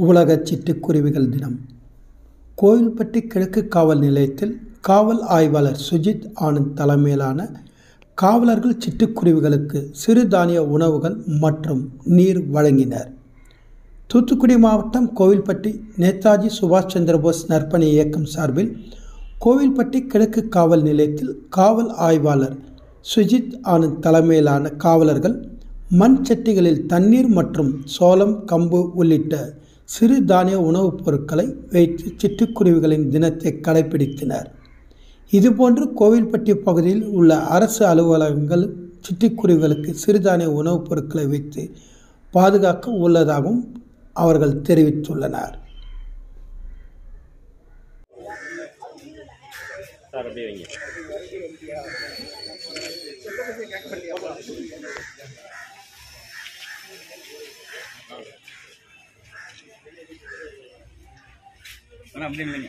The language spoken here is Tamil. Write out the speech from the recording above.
உலக சிட்டுக்குருவிகள் தினம் கோவில்பட்டி கிழக்கு காவல் நிலையத்தில் காவல் ஆய்வாளர் சுஜித் ஆனந்த் தலைமையிலான காவலர்கள் சிட்டுக்குருவிகளுக்கு சிறுதானிய உணவுகள் மற்றும் நீர் வழங்கினர் தூத்துக்குடி மாவட்டம் கோவில்பட்டி நேதாஜி சுபாஷ் சந்திரபோஸ் நற்பணி இயக்கம் சார்பில் கோவில்பட்டி கிழக்கு காவல் நிலையத்தில் காவல் ஆய்வாளர் சுஜித் ஆனந்த் தலைமையிலான காவலர்கள் மண் சட்டிகளில் தண்ணீர் மற்றும் சோளம் கம்பு உள்ளிட்ட சிறு தானிய உணவுப் பொருட்களை வைத்து சிட்டுக்குருவிகளின் தினத்தை கடைபிடித்தனர் இதுபோன்று கோவில்பட்டி பகுதியில் உள்ள அரசு அலுவலகங்கள் சிட்டுக்குருவிகளுக்கு சிறுதானிய உணவுப் பொருட்களை வைத்து பாதுகாக்க உள்ளதாகவும் அவர்கள் தெரிவித்துள்ளனர் சார் அப்படியே வைங்க அண்ணா அப்படியே இல்லைங்க